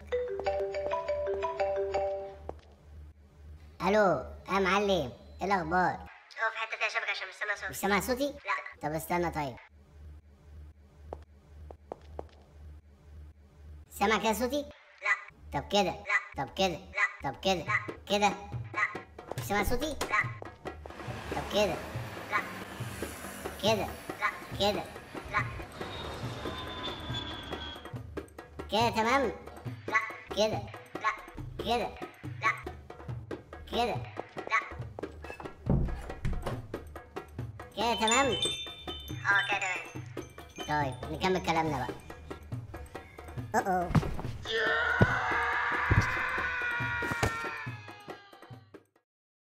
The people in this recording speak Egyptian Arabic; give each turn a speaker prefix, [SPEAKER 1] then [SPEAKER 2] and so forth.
[SPEAKER 1] الو يا معلم ايه الاخبار
[SPEAKER 2] هو في حته فيها شبكه عشان مش سامع صوت
[SPEAKER 1] مش سامع صوتي
[SPEAKER 2] لا
[SPEAKER 1] طب استنى طيب سامع كده صوتي
[SPEAKER 2] لا
[SPEAKER 1] طب كده
[SPEAKER 2] لا.
[SPEAKER 1] طب كده
[SPEAKER 2] لا.
[SPEAKER 1] طب كده
[SPEAKER 2] لا.
[SPEAKER 1] كده
[SPEAKER 2] لا
[SPEAKER 1] مش سامع صوتي
[SPEAKER 2] لا
[SPEAKER 1] طب كده
[SPEAKER 2] لا
[SPEAKER 1] كده
[SPEAKER 2] لا
[SPEAKER 1] كده
[SPEAKER 2] لا
[SPEAKER 1] كده تمام
[SPEAKER 2] لا
[SPEAKER 1] كده
[SPEAKER 2] لا
[SPEAKER 1] كده
[SPEAKER 2] لا
[SPEAKER 1] كده
[SPEAKER 2] لا
[SPEAKER 1] كده تمام
[SPEAKER 2] اه كده تمام
[SPEAKER 1] طيب نكمل كلامنا بقى أوه.